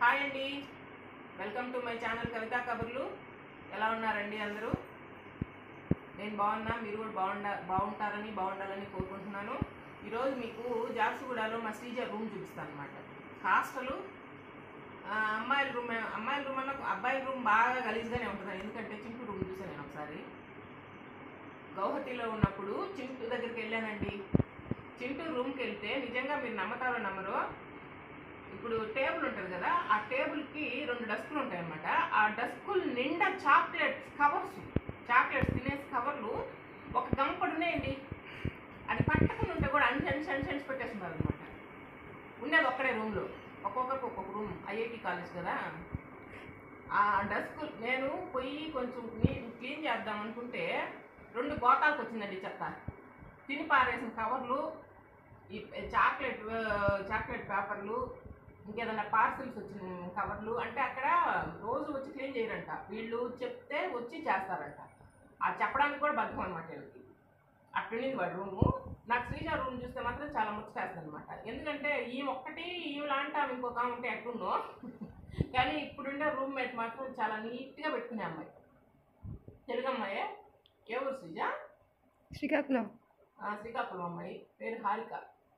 Hi అండి welcome to my channel Kavitha కబుర్లు ఎలా ఉన్నారండి అందరూ నేను బాగున్నా మీరు కూడా బాగుండ బాగుంటారని బాగుండాలని కోరుకుంటున్నాను ఈరోజు మీకు జార్సుగూడలో మా శ్రీజ రూమ్ చూపిస్తాను అనమాట హాస్టలు ఆ, అమ్మాయిల రూమ్ అమ్మాయిల రూమ్ అన్న అబ్బాయిల రూమ్ బాగా గలీజ్గానే ఉంటుంది ఎందుకంటే చింటూ రూమ్ చూసాను నేను ఒకసారి గౌహతిలో ఉన్నప్పుడు చింటూ దగ్గరికి వెళ్ళానండి చింటూ రూమ్కి వెళ్తే నిజంగా మీరు నమ్మతారో నమ్మరో ఇప్పుడు టేబుల్ ఉంటుంది కదా ఆ టేబుల్కి రెండు డస్కులు ఉంటాయి అన్నమాట ఆ డస్కుల్ నిండా చాక్లెట్స్ కవర్స్ చాక్లెట్స్ తినేసి కవర్లు ఒక గంపడు ఉన్నాయండి అది పట్టకుండా ఉంటే కూడా అన్ని అన్ని అన్ని అన్ని పెట్టేస్తున్నారు అనమాట ఉండేది ఒక్కడే రూమ్లో ఒక్కొక్కరికి ఒక్కొక్క రూమ్ ఐఐటి కాలేజ్ కదా ఆ డస్క్ నేను పోయి కొంచెం నీట్ క్లీన్ చేద్దాం అనుకుంటే రెండు గోతాలకు వచ్చిందండి చెత్త తిని పారేసిన కవర్లు ఈ చాక్లెట్ చాక్లెట్ పేపర్లు ఇంకేదైనా పార్సిల్స్ వచ్చిన కవర్లు అంటే అక్కడ రోజు వచ్చి క్లీన్ చేయరంట వీళ్ళు చెప్తే వచ్చి చేస్తారంట ఆ చెప్పడానికి కూడా బద్దకం అనమాట వీళ్ళకి అట్లుండింది వాడి రూము నాకు శ్రీజ రూమ్ చూస్తే మాత్రం చాలా ముచ్చటేస్తుంది అనమాట ఎందుకంటే ఈ ఒక్కటి ఈమె లాంటి ఆమె ఇంకొక ఆమె ఉంటే ఎట్లుందో కానీ ఇప్పుడుండే రూమ్మేట్ మాత్రం చాలా నీట్గా పెట్టుకునే అమ్మాయి తెలుగు అమ్మాయే ఏ ఊరు శ్రీజ శ్రీకాకుళం ఆ, శ్రీకాకుళం అమ్మాయి పేరు హారిక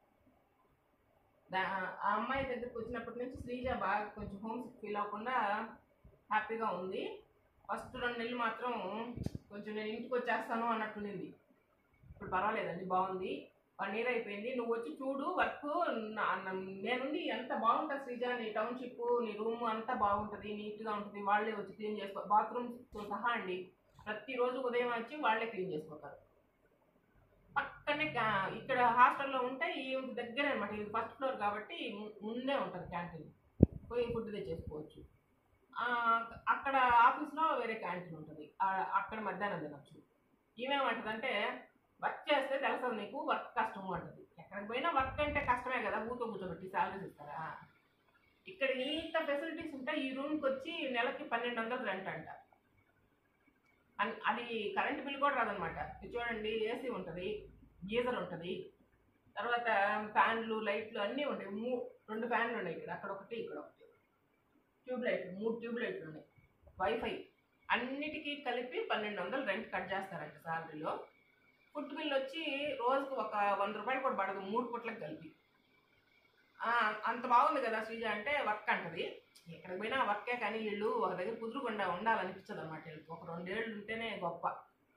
దా- ఆ అమ్మాయి దగ్గరికి వచ్చినప్పటి నుంచి శ్రీజ బాగా కొంచెం హోమ్ ఫీల్ అవ్వకుండా హ్యాపీగా ఉంది ఫస్ట్ రెండు నెలలు మాత్రం కొంచెం నేను ఇంటికి వచ్చేస్తాను అన్నట్టుండింది ఇప్పుడు పర్వాలేదండి బాగుంది వన్ ఇయర్ అయిపోయింది నువ్వు వచ్చి చూడు వర్క్ నేనుండి ఎంత బాగుంటుంది శ్రీజ నీ టౌన్షిప్ నీ రూమ్ అంతా బాగుంటుంది నీట్గా ఉంటుంది వాళ్ళే వచ్చి క్లీన్ చేసుకో బాత్రూమ్తో సహా అండి ప్రతిరోజు ఉదయం వచ్చి వాళ్ళే క్లీన్ చేసుకోతారు పక్కనే కా- ఇక్కడ హాస్టల్లో ఉంటే ఈ దగ్గర అనమాట ఇది ఫస్ట్ ఫ్లోర్ కాబట్టి ము- ముందే ఉంటుంది క్యాంటీన్ పోయి ఫుడ్ తెచ్చేసుకోవచ్చు ఆ, అక్కడ ఆఫీస్లో వేరే క్యాంటీన్ ఉంటుంది ఆ- అక్కడ మధ్యాహ్నం తినొచ్చు ఈమెమంటదంటే వర్క్ చేస్తే తెలుస్తుంది నీకు వర్క్ కష్టం అంటది ఎక్కడికి పోయినా వర్క్ అంటే కష్టమే కదా ఊతో కూర్చోబెట్టి సాలరీస్ ఇస్తారా ఇక్కడ ఇంత ఫెసిలిటీస్ ఉంటాయి ఈ రూమ్కి వచ్చి నెలకి పన్నెండు వందలు రెంట్ అంట అన్- అది కరెంట్ బిల్ కూడా రాదనమాట ఇది చూడండి ఏసీ ఉంటుంది గీజర్ ఉంటుంది తర్వాత ఫ్యాన్లు లైట్లు అన్నీ ఉంటాయి మూ రెండు ఫ్యాన్లు ఉన్నాయి ఇక్కడ అక్కడ ఒకటి ఇక్కడ ఒకటి ట్యూబ్ లైట్లు మూడు ట్యూబ్ లైట్లు ఉన్నాయి వైఫై అన్నిటికీ కలిపి పన్నెండు వందలు రెంట్ కట్ చేస్తారంట శాలరీలో ఫుడ్ బిల్ వచ్చి రోజుకు ఒక వంద రూపాయలు కూడా పడదు మూడు పూట్లకు కలిపి ఆ, అంత బాగుంది కదా శ్రీజ అంటే వర్క్ అంటది ఎక్కడికి పోయినా వర్కే కానీ వీళ్ళు ఒక దగ్గర కుదురుకుండా ఉండాలనిపించదు అనమాట వీళ్ళకి ఒక రెండేళ్ళు ఉంటేనే గొప్ప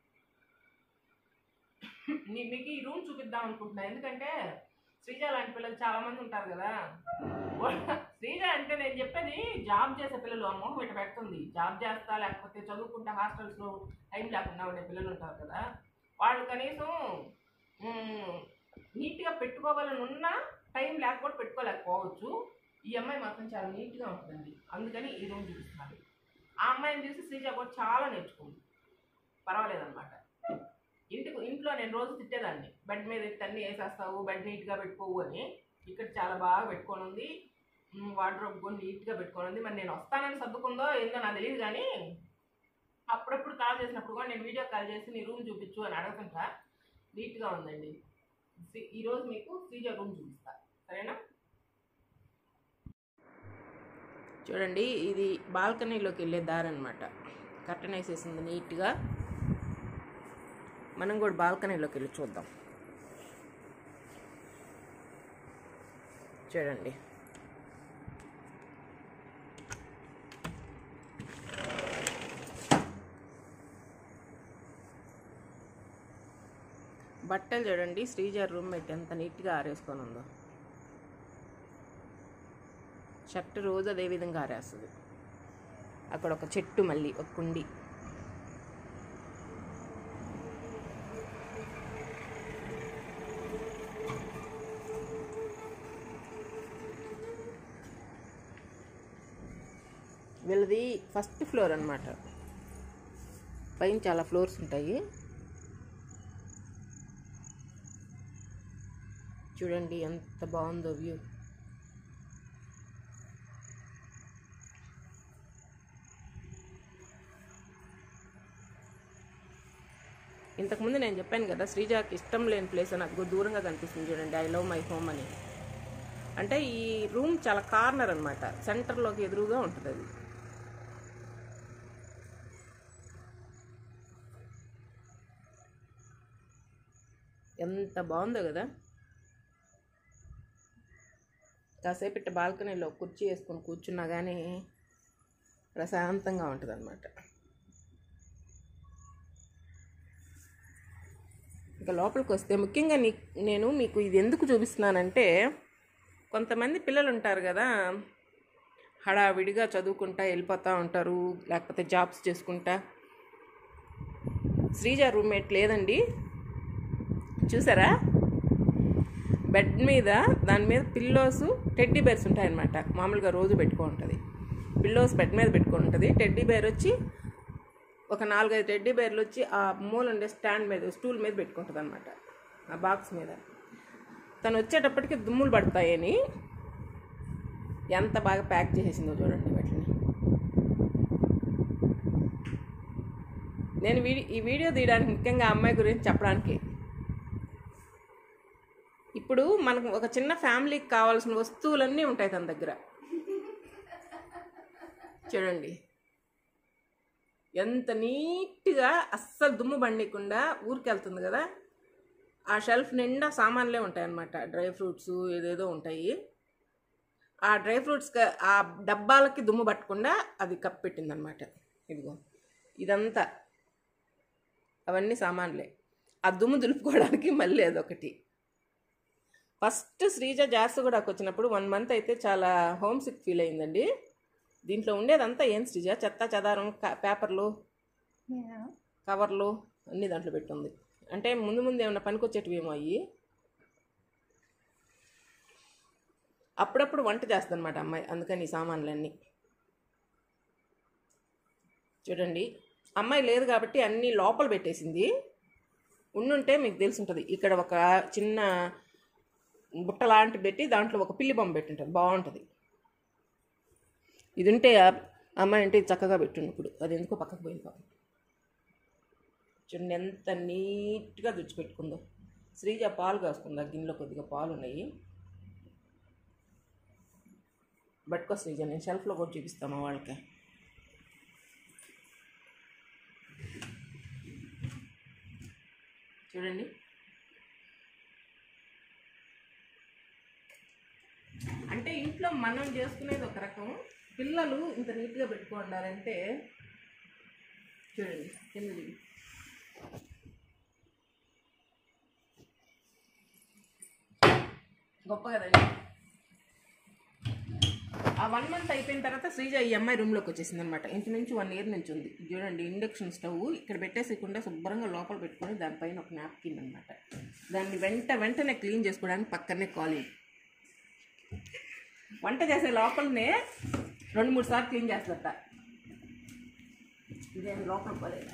నీ మీకు ఈ రూమ్ చూపిద్దాం అనుకుంటున్నా ఎందుకంటే శ్రీజ లాంటి పిల్లలు చాలా మంది ఉంటారు కదా వాళ్ళ- శ్రీజ అంటే నేను చెప్పేది జాబ్ చేసే పిల్లలు అమ్మో ఇటు పెడుతుంది జాబ్ చేస్తా లేకపోతే చదువుకుంటే హాస్టల్స్లో టైం లేకుండా ఉండే పిల్లలు ఉంటారు కదా వాళ్ళు కనీసం మ్, నీట్గా పెట్టుకోవాలని ఉన్నా టైం లేకపోతే పెట్టుకోలేకపోవచ్చు ఈ అమ్మాయి మాత్రం చాలా నీట్గా ఉంటుందండి అందుకని ఈ రూమ్ చూపిస్తున్నాను ఆ అమ్మాయిని చూసి శ్రీజ కూడా చాలా నేర్చుకుంది పర్వాలేదన్నమాట ఇంటికి ఇంట్లో నేను రోజు తిట్టేదాన్ని బెడ్ మీద ఎత్తి అన్నీ వేసేస్తావు బెడ్ నీట్గా పెట్టుకోవు అని ఇక్కడ చాలా బాగా పెట్టుకొని ఉంది వార్డ్రోబ్ కూడా నీట్గా పెట్టుకొని ఉంది మరి నేను వస్తానని సర్దుకుందో ఏందో నాకు తెలియదు కానీ అప్పుడప్పుడు కాల్ చేసినప్పుడు కూడా నేను వీడియో కాల్ చేసి నీ రూమ్ చూపించు అని అడుగుతుంటా నీట్గా ఉందండి శ్రీ- ఈరోజు మీకు శ్రీజ రూమ్ చూపిస్తా సరేనా చూడండి ఇది బాల్కనీలోకి వెళ్ళే దారి అనమాట కర్టన్ వేసేసింది నీట్గా మనం కూడా బాల్కనీలోకి వెళ్ళి చూద్దాం చూడండి బట్టలు చూడండి శ్రీజ రూమ్మేట్ ఎంత నీట్గా ఆరేసుకొని ఉందో షర్ట్ రోజు అదే విధంగా ఆరేస్తుంది అక్కడ ఒక చెట్టు మళ్ళీ ఒక కుండి వీళ్ళది ఫస్ట్ ఫ్లోర్ అనమాట పైన చాలా ఫ్లోర్స్ ఉంటాయి చూడండి ఎంత బాగుందో వ్యూ ఇంతకుముందు నేను చెప్పాను కదా శ్రీజాకి ఇష్టం లేని ప్లేస్ నాకు దూరంగా కనిపిస్తుంది చూడండి ఐ లవ్ మై హోమ్ అని అంటే ఈ రూమ్ చాలా కార్నర్ అనమాట సెంటర్లోకి ఎదురుగా ఉంటుంది అది ఎంత బాగుందో కదా కాసేపు ఇట్ట బాల్కనీలో కుర్చీ వేసుకొని కూర్చున్నా కానీ ప్రశాంతంగా ఉంటుంది అనమాట ఇంకా లోపలికి వస్తే ముఖ్యంగా నీ నేను మీకు ఇది ఎందుకు చూపిస్తున్నానంటే కొంతమంది పిల్లలు ఉంటారు కదా హడావిడిగా చదువుకుంటా వెళ్ళిపోతూ ఉంటారు లేకపోతే జాబ్స్ చేసుకుంటా శ్రీజ రూమ్మేట్ లేదండి చూసారా బెడ్ మీద దాని మీద పిల్లోస్ టెడ్డీ బేర్స్ ఉంటాయన్నమాట మామూలుగా రోజు పెట్టుకో ఉంటుంది పిల్లోస్ బెడ్ మీద పెట్టుకొని ఉంటుంది టెడ్డీ బేర్ వచ్చి ఒక నాలుగైదు టెడ్డీ బేర్లు వచ్చి ఆ మూల ఉండే స్టాండ్ మీద స్టూల్ మీద పెట్టుకుంటుంది అనమాట ఆ బాక్స్ మీద తను వచ్చేటప్పటికి దుమ్ములు పడతాయని ఎంత బాగా ప్యాక్ చేసేసిందో చూడండి వాటిని నేను వీడి ఈ వీడియో తీయడానికి ముఖ్యంగా ఆ అమ్మాయి గురించి చెప్పడానికి ఇప్పుడు మనకు ఒక చిన్న ఫ్యామిలీకి కావాల్సిన వస్తువులన్నీ ఉంటాయి తన దగ్గర చూడండి ఎంత నీట్గా అస్సలు దుమ్ము బండికుండా ఊరికి వెళ్తుంది కదా ఆ షెల్ఫ్ నిండా సామాన్లే ఉంటాయన్నమాట డ్రై ఫ్రూట్స్ ఏదేదో ఉంటాయి ఆ డ్రై ఫ్రూట్స్ ఆ డబ్బాలకి దుమ్ము పట్టకుండా అది కప్ పెట్టిందనమాట ఇదిగో ఇదంతా అవన్నీ సామాన్లే ఆ దుమ్ము దులుపుకోవడానికి మళ్ళీ అదొకటి ఫస్ట్ శ్రీజ జార్సుగూడకు వచ్చినప్పుడు వన్ మంత్ అయితే చాలా హోమ్ సిక్ ఫీల్ అయిందండి దీంట్లో ఉండేదంతా ఏం శ్రీజ చెత్త చెదారం క- పేపర్లు కవర్లు అన్నీ దాంట్లో పెట్టుంది అంటే ముందు ముందు ఏమైనా పనికొచ్చేటివేమో అయ్యి అప్పుడప్పుడు వంట చేస్తుందన్నమాట అమ్మాయి అందుకని ఈ సామాన్లన్నీ చూడండి అమ్మాయి లేదు కాబట్టి అన్నీ లోపల పెట్టేసింది ఉండుంటే మీకు తెలిసి ఉంటుంది ఇక్కడ ఒక చిన్న బుట్ట లాంటి పెట్టి దాంట్లో ఒక పిల్లి బొమ్మ పెట్టుంటుంది బాగుంటుంది ఇది ఉంటే ఆ అమ్మాయి అంటే ఇది చక్కగా పెట్టుండు ఇప్పుడు అది ఎందుకో పక్కకు పోయింది పాపం చూడండి ఎంత నీట్గా తుడిచిపెట్టుకుందో శ్రీజ పాలు కాసుకుంది ఆ గిన్నెలో కొద్దిగా పాలు ఉన్నాయి పట్టుకో శ్రీజ నేను షెల్ఫ్లో కూడా చూపిస్తామా వాళ్ళకి చూడండి అంటే ఇంట్లో మనం చేసుకునేది ఒక రకం పిల్లలు ఇంత నీట్గా పెట్టుకుంటారంటే చూడండి కింద దిగి గొప్ప కదండి ఆ వన్ మంత్ అయిపోయిన తర్వాత శ్రీజ ఈ అమ్మాయి రూమ్లోకి వచ్చేసింది అనమాట ఇంటి నుంచి వన్ ఇయర్ నుంచి ఉంది ఇది చూడండి ఇండక్షన్ స్టవ్ ఇక్కడ పెట్టేసేయకుండా శుభ్రంగా లోపల పెట్టుకొని దానిపైన ఒక నాప్కిన్ అనమాట దాన్ని వెంట వెంటనే క్లీన్ చేసుకోవడానికి పక్కనే కాలింగ్ వంట చేసే లోపలనే రెండు మూడు సార్లు క్లీన్ చేస్తారట ఇదేం లోపల పోలేదా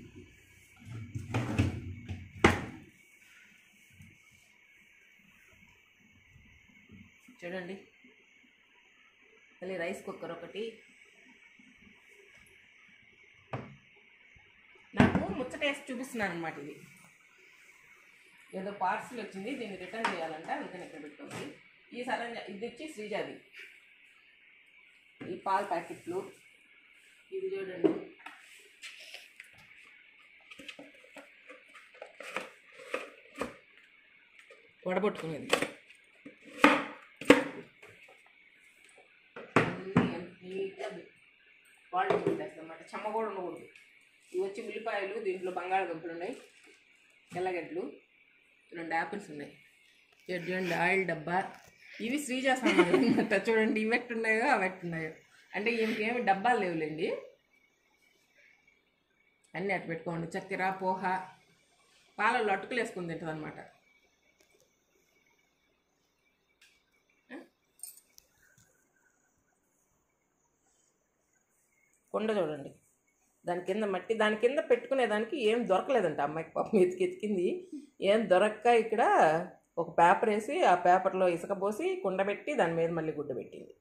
చూడండి మళ్ళీ రైస్ కుక్కర్ ఒకటి నాకు ముచ్చటేసి చూపిస్తున్నాను అనమాట ఇది ఏదో పార్సిల్ వచ్చింది దీన్ని రిటర్న్ చేయాలంట అందుకని ఇక్కడ పెట్టుకుంది ఈ సరంజ ఇది వచ్చి శ్రీజాది ఈ పాల ప్యాకెట్లు ఇది చూడండి వడబొట్టుకునేది అన్నీ ఎంత నీట్గా వాళ్ళు పెట్టేస్తాం అన్నమాట చెమ్మ కూడా ఉండకూడదు ఇవి వచ్చి ఉల్లిపాయలు దీంట్లో బంగాళదుంపలు ఉన్నాయి తెల్లగడ్డలు రెండు యాపిల్స్ ఉన్నాయి ఇక్కడ చూడండి ఆయిల్ డబ్బా ఇవి శ్రీజ సామాన్లు అన్నమాట చూడండి ఇవి ఎట్టున్నాయో అవి ఎట్టున్నాయో అంటే ఈమెకేమి డబ్బాలు లేవులేండి అన్నీ అటు పెట్టుకోండి చక్కెర పోహ పాలలో అటుకులు వేసుకుని తింటుంది అనమాట కొండ చూడండి దాని కింద మట్టి దాని కింద పెట్టుకునేదానికి ఏం దొరకలేదంట అమ్మాయికి పాపం ఎతికి ఎతికింది ఏం దొరక్క ఇక్కడ ఒక పేపర్ వేసి ఆ పేపర్లో ఇసుక పోసి కుండ పెట్టి దాని మీద మళ్ళీ గుడ్డ పెట్టింది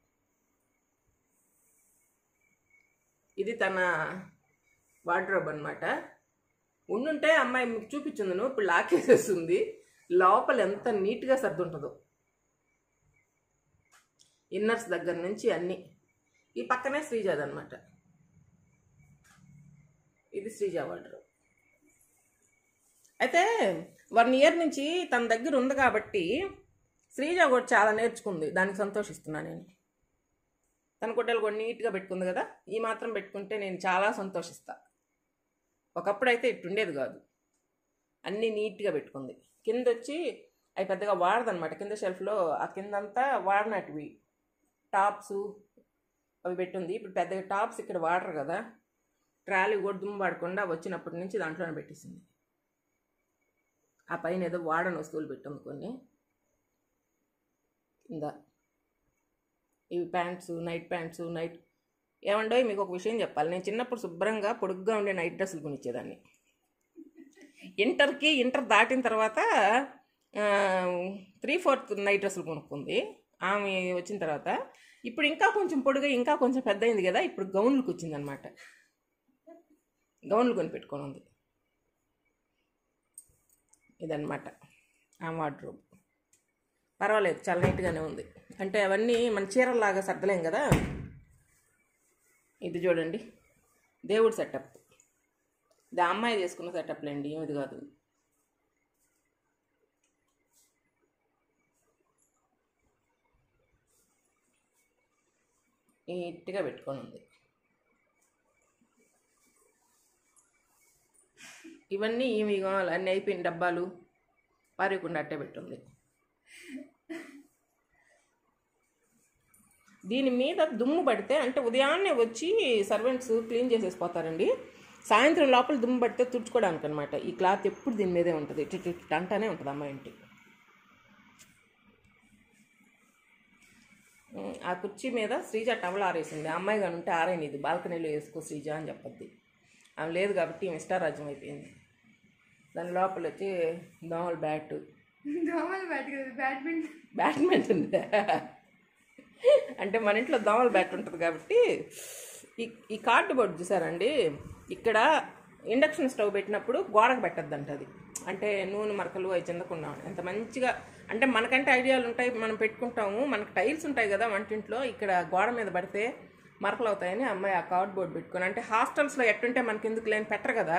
ఇది తన వార్డ్రోబ్ అనమాట ఉండుంటే అమ్మాయి మీకు చూపించిందను ఇప్పుడు లాకేసేస్తుంది లోపల ఎంత నీట్గా సర్దుంటుందో ఇన్నర్స్ దగ్గర నుంచి అన్నీ ఈ పక్కనే శ్రీజాది అనమాట ఇది శ్రీజ వాటర్ అయితే వన్ ఇయర్ నుంచి తన దగ్గర ఉంది కాబట్టి శ్రీజ కూడా చాలా నేర్చుకుంది దానికి సంతోషిస్తున్నా నేను తన గుడ్డలు కూడా నీట్గా పెట్టుకుంది కదా ఈ మాత్రం పెట్టుకుంటే నేను చాలా సంతోషిస్తా ఒకప్పుడు అయితే ఇట్టుండేది కాదు అన్నీ నీట్గా పెట్టుకుంది కింద వచ్చి అవి పెద్దగా వాడదనమాట కింద షెల్ఫ్లో ఆ కిందంతా వాడినటివి టాప్స్ అవి పెట్టుంది ఇప్పుడు పెద్దగా టాప్స్ ఇక్కడ వాడరు కదా ట్రాలీ కూడా దుమ్ము పడకుండా వచ్చినప్పటి నుంచి దాంట్లోనే పెట్టేసింది ఆ పైన ఏదో వాడని వస్తువులు పెట్టింది కొన్ని కింద ఇవి ప్యాంట్స్ నైట్ ప్యాంట్స్ నైట్ ఏమండో మీకు ఒక విషయం చెప్పాలి నేను చిన్నప్పుడు శుభ్రంగా పొడుగ్గా ఉండే నైట్ డ్రెస్సులు కొనిచ్చేదాన్ని ఇంటర్కి ఇంటర్ దాటిన తర్వాత త్రీ ఫోర్త్ నైట్ డ్రెస్సులు కొనుక్కుంది ఆమె వచ్చిన తర్వాత ఇప్పుడు ఇంకా కొంచెం పొడుగా ఇంకా కొంచెం పెద్ద అయింది కదా ఇప్పుడు గౌన్లకు వచ్చిందనమాట గౌన్లు కొని పెట్టుకొని ఉంది ఇదన్నమాట ఆ వార్డ్రోబ్ పర్వాలేదు చాలా నీట్గానే ఉంది అంటే అవన్నీ మన చీరల్లాగా సర్దలేం కదా ఇది చూడండి దేవుడి సెటప్ ఇది ఆ అమ్మాయి చేసుకున్న సెటప్లేండి ఇది కాదు నీట్గా పెట్టుకొని ఉంది ఇవన్నీ ఇవి కావాలి అన్నీ అయిపోయిన డబ్బాలు పారేయకుండా అట్టే పెట్టుంది దీని మీద దుమ్ము పడితే అంటే ఉదయాన్నే వచ్చి సర్వెంట్స్ క్లీన్ చేసేసిపోతారండి సాయంత్రం లోపల దుమ్ము పడితే తుడుచుకోవడానికి అనమాట ఈ క్లాత్ ఎప్పుడు దీని మీదే ఉంటుంది ఇటు ఇటు ఇటు అంటానే ఉంటుంది అమ్మాయి ఇంటి ఉమ్, ఆ కుర్చీ మీద శ్రీజ టవల్ ఆరేసింది ఆ అమ్మాయి కానీ ఉంటే ఆరేనిది బాల్కనీలో వేసుకో శ్రీజ అని చెప్పద్ది ఆమె లేదు కాబట్టి ఈమె ఇష్టారాజ్యం అయిపోయింది దాని లోపల వచ్చి దోమల బ్యాట్ దోమలు బ్యాట్ కదా బ్యాడ్మింటన్ బ్యాడ్మింటన్ అంటే మన ఇంట్లో దోమల బ్యాట్ ఉంటుంది కాబట్టి ఈ ఈ కార్డు బోర్డు చూసారండి ఇక్కడ ఇండక్షన్ స్టవ్ పెట్టినప్పుడు గోడకు పెట్టద్దంట అది అంటే నూనె మరకలు అవి చెందకుండా ఎంత మంచిగా అంటే మనకంటే ఐడియాలు ఉంటాయి మనం పెట్టుకుంటాము మనకు టైల్స్ ఉంటాయి కదా వంటింట్లో ఇక్కడ గోడ మీద పడితే మరకలు అవుతాయని అమ్మాయి ఆ కార్డ్ బోర్డు పెట్టుకుని అంటే హాస్టల్స్లో ఎట్టుంటే మనకి ఎందుకు లేని పెట్టరు కదా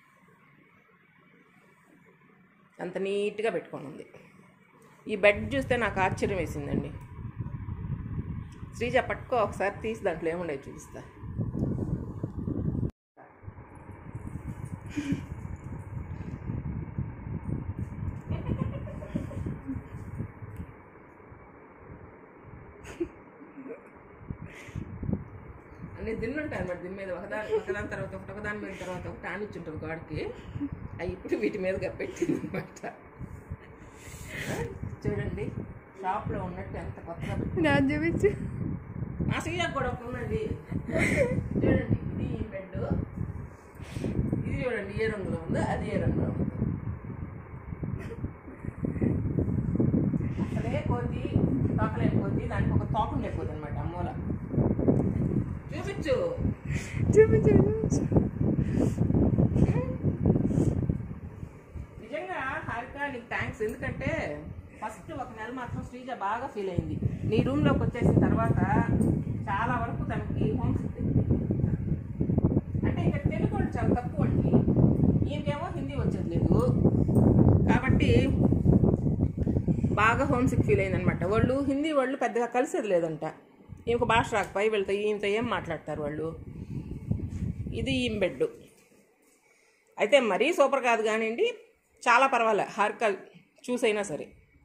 అంత నీట్గా పెట్టుకొని ఉంది ఈ బెడ్ చూస్తే నాకు ఆశ్చర్యం వేసిందండి శ్రీజ పట్టుకో ఒకసారి తీసి దాంట్లో ఏముండే చూపిస్తా అన్ని దిన్ను ఉంటాయి అన్నమాట దీని మీద ఒకదాని ఒకదాని తర్వాత ఒకటి ఒకదాని మీద తర్వాత ఒకటి ఆనిచ్చుంటుంది గోడకి అవి ఇప్పుడు వీటి మీదగా పెట్టింది అనమాట చూడండి షాప్లో ఉన్నట్టు ఎంత కొత్తగా పెట్టి నా చూపించు మా సీరియల్ కూడా ఒకటి ఉన్నది చూడండి ఇది ఈ బెడ్ ఇది చూడండి ఏ రంగులో ఉందో అది ఏ రంగులో ఉంది అసలే కోతి తోకలేని కోతి దానికి ఒక తోక ఉండే కోతి అనమాట అమ్మూల చూపించు చూపించు చూపించు నిజంగా హారిక నీకు థ్యాంక్స్ ఎందుకంటే ఫస్ట్ ఒక నెల మాత్రం శ్రీజ బాగా ఫీల్ అయింది నీ రూమ్లోకి వచ్చేసిన తర్వాత చాలా వరకు తనకి హోమ్ సిక్ అంటే ఇక్కడ తెలుగు వాళ్ళు చాలా తక్కువ అండి ఈయనకేమో హిందీ వచ్చేది లేదు కాబట్టి బాగా హోమ్ సిక్ ఫీల్ అయిందనమాట వాళ్ళు హిందీ వాళ్ళు పెద్దగా కలిసేది లేదంట ఇంకొక భాష రాకపోయి వీళ్ళతో ఈయనతో ఏం మాట్లాడతారు వాళ్ళు ఇది ఈమె బెడ్ అయితే మరీ సూపర్ కాదు కానివ్వండి చాలా పర్వాలే హారిక చూసైనా సరే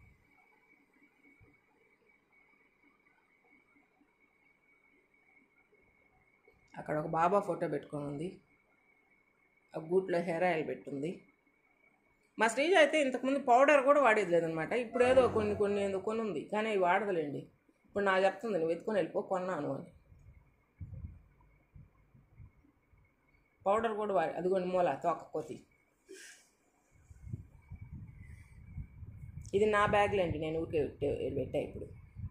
అక్కడ ఒక బాబా ఫోటో పెట్టుకొని ఉంది ఆ గూట్లో హెయిర్ ఆయిల్ పెట్టుంది మా శ్రీజ అయితే ఇంతకుముందు పౌడర్ కూడా వాడేది లేదనమాట ఇప్పుడు ఏదో కొన్ని కొన్ని ఏదో కొని ఉంది కానీ అవి వాడదులేండి ఇప్పుడు నాకు చెప్తుంది నువ్వు ఎత్తుకొని వెళ్ళిపో కొన్నాను అని పౌడర్ కూడా వాడి అదిగోండి మూల తోక కోతి ఇది నా బ్యాగ్లేండి నేను ఊరికే పెట్టే- పెట్టా ఇప్పుడు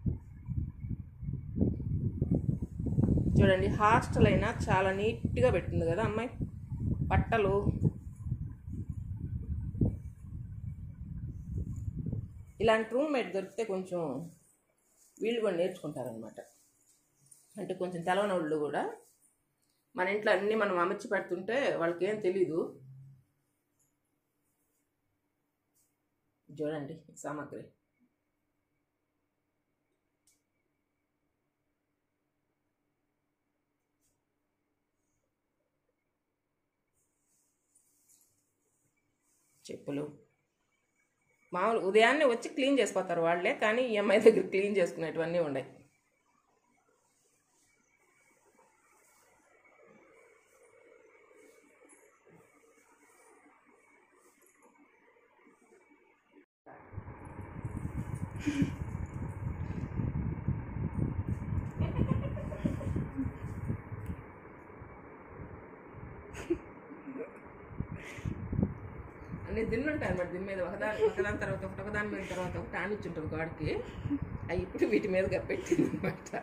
చూడండి హాస్టల్ అయినా చాలా నీట్గా పెట్టింది కదా అమ్మాయి బట్టలు ఇలాంటి రూమ్మేట్ దొరికితే కొంచెం వీళ్ళు కూడా నేర్చుకుంటారనమాట అంటే కొంచెం తెలవని వాళ్ళు కూడా మన ఇంట్లో అన్నీ మనం అమర్చి పెడుతుంటే వాళ్ళకి ఏం తెలీదు చూడండి ఈ సామాగ్రి చెప్పులు మామూలు ఉదయాన్నే వచ్చి క్లీన్ చేసిపోతారు వాళ్ళే కానీ ఈ అమ్మాయి దగ్గర క్లీన్ చేసుకునేటివన్నీ ఉన్నాయి అన్ని దిన్నుంటాయి అనమాట దీని మీద ఒకదాని ఒకదాని తర్వాత ఒకటి ఒకదాని మీద తర్వాత ఒకటి ఆనిచ్చుంటుంది గాడికి అవి ఇప్పుడు వీటి మీదగా పెట్టింది అనమాట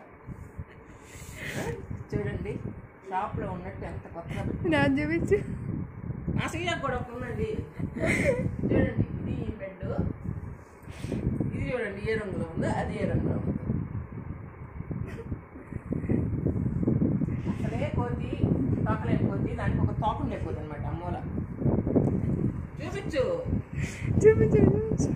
చూడండి షాప్లో ఉన్నట్టు ఎంత కొత్తగా పెట్టింది. నాకు చూపించు మా సీజన్ కూడా ఒకటి ఉందండి చూడండి ఇది ఈ బెడ్ ఇది చూడండి ఏ రంగులో ఉందో అది ఏ రంగులో ఉంది అసలే కోతి తోకలేని కోతి దానికి ఒక తోక ఉండే కోతి అనమాట అమ్మోల చూపించు చూపించు చూపించు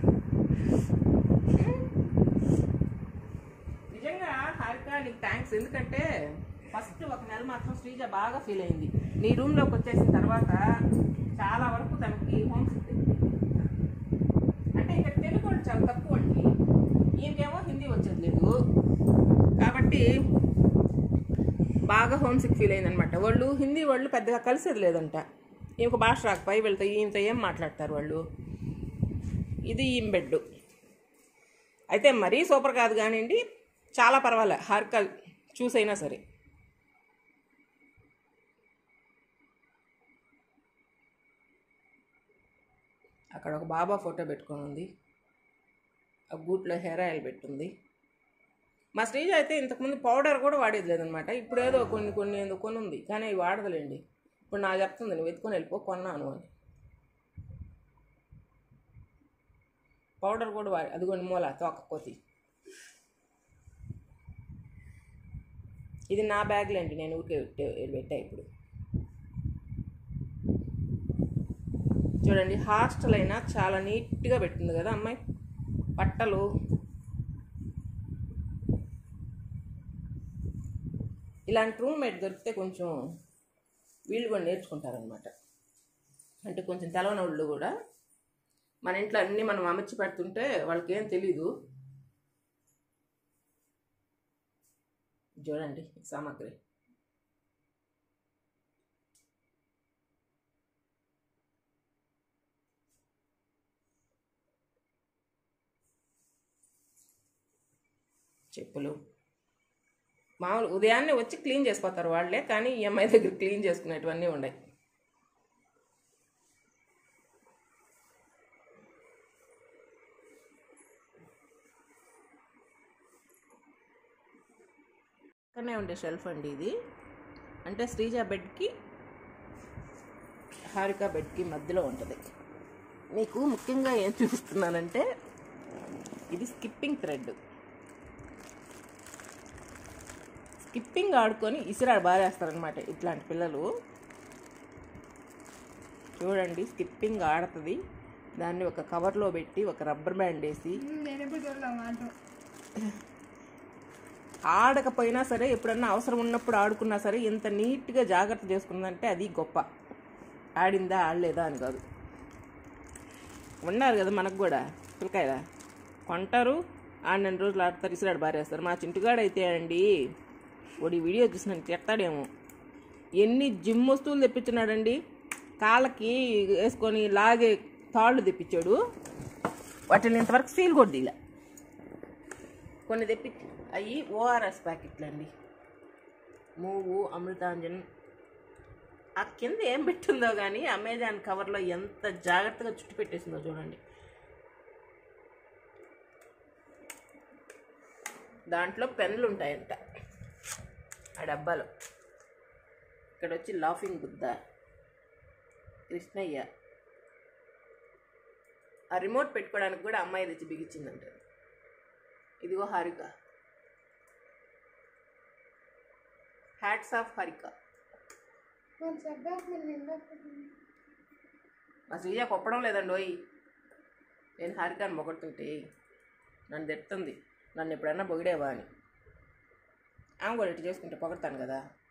నిజంగా హారిక నీకు థ్యాంక్స్ ఎందుకంటే ఫస్ట్ ఒక నెల మాత్రం శ్రీజ బాగా ఫీల్ అయింది నీ రూమ్లోకి వచ్చేసిన తర్వాత చాలా వరకు తనకి హోమ్ సిక్ అంటే ఇక్కడ తెలుగు వాళ్ళు చాలా తక్కువ అండి ఈయనకేమో హిందీ వచ్చేది లేదు కాబట్టి బాగా హోమ్ సిక్ ఫీల్ అయిందనమాట వాళ్ళు హిందీ వాళ్ళు పెద్దగా కలిసేది లేదంట ఈమెకు భాష రాకపోయి వీళ్ళతో ఈయనతో ఏం మాట్లాడతారు వాళ్ళు ఇది ఈమె బెడ్ అయితే మరీ సూపర్ కాదు కానివ్వండి చాలా పర్వాలే హారిక చూసైనా సరే అక్కడ ఒక బాబా ఫోటో పెట్టుకొని ఉంది ఆ గూట్లో హెయిర్ ఆయిల్ పెట్టుంది మా శ్రీజ అయితే ఇంతకుముందు పౌడర్ కూడా వాడేది లేదనమాట ఇప్పుడు ఏదో కొన్ని కొన్ని ఏదో కొని ఉంది కానీ అవి వాడదులేండి ఇప్పుడు నాకు చెప్తుంది నువ్వు ఎత్తుకొని వెళ్ళిపో కొన్నాను అని పౌడర్ కూడా వాడి అదిగోండి మూల తోక కోతి ఇది నా బ్యాగ్లేండి నేను ఊరికే పెట్టే పెట్టా ఇప్పుడు చూడండి హాస్టల్ అయినా చాలా నీట్గా పెట్టింది కదా అమ్మాయి బట్టలు ఇలాంటి రూమ్మేట్ దొరికితే కొంచెం వీళ్ళు కూడా నేర్చుకుంటారనమాట అంటే కొంచెం తెలవని వాళ్ళు కూడా మన ఇంట్లో అన్నీ మనం అమర్చి పెడుతుంటే వాళ్ళకి ఏం తెలీదు చూడండి ఈ సామాగ్రి చెప్పులు మామూలు ఉదయాన్నే వచ్చి క్లీన్ చేసిపోతారు వాళ్ళే కానీ ఈ అమ్మాయి దగ్గర క్లీన్ చేసుకునేటివన్నీ ఉన్నాయి పక్కనే ఉండే షెల్ఫ్ అండి ఇది అంటే శ్రీజ బెడ్కి హారిక బెడ్కి మధ్యలో ఉంటుంది మీకు ముఖ్యంగా ఏం చూపిస్తున్నానంటే ఇది స్కిప్పింగ్ థ్రెడ్ స్కిప్పింగ్ ఆడుకొని ఇసిరాడు బారేస్తారనమాట ఇట్లాంటి పిల్లలు చూడండి స్కిప్పింగ్ ఆడుతుంది దాన్ని ఒక కవర్లో పెట్టి ఒక రబ్బర్ బ్యాండ్ వేసి నేను ఎప్పుడు చూడలే మాట ఆడకపోయినా సరే ఎప్పుడన్నా అవసరం ఉన్నప్పుడు ఆడుకున్నా సరే ఇంత నీట్గా జాగ్రత్త చేసుకుందంటే అది గొప్ప ఆడిందా ఆడలేదా అని కాదు ఉన్నారు కదా మనకు కూడా పిల్లకాయలా కొంటారు ఆడిన రోజులు ఆడతారు ఇసురాడు బారేస్తారు మా చింటుగాడు అయితే అండి వాడి వీడియో చూసి నన్ను తిడతాడేమో ఎన్ని జిమ్ వస్తువులు తెప్పించున్నాడండి కాళ్ళకి వేసుకొని లాగే తాళ్ళు తెప్పించాడు వాటిని ఇంతవరకు సీల్ కూడా తీయలే కొన్ని తెప్పించి అవి ఓఆర్ఎస్ ప్యాకెట్లు అండి మూవు అమృతాంజన్ ఆ కింద ఏం పెట్టిందో కానీ అమెజాన్ కవర్లో ఎంత జాగ్రత్తగా చుట్టు పెట్టేసిందో చూడండి దాంట్లో పెన్లు ఉంటాయంట ఆ డబ్బాలో ఇక్కడ వచ్చి లాఫింగ్ బుద్ధ కృష్ణయ్య ఆ రిమోట్ పెట్టుకోవడానికి కూడా అమ్మాయి తెచ్చి బిగించిందంట ఇదిగో హారిక హ్యాట్స్ ఆఫ్ హరిక నేను చెప్పాక మీరు నిండకు మా శ్రీజ కొప్పడం లేదండి ఓయ్ నేను హారికాని పొగడుతుంటే నన్ను తిడుతుంది నన్ను ఎప్పుడైనా పొగిడేవా అని ఆమె కూడా ఇటు చేసుకుంటే పొగడతాను కదా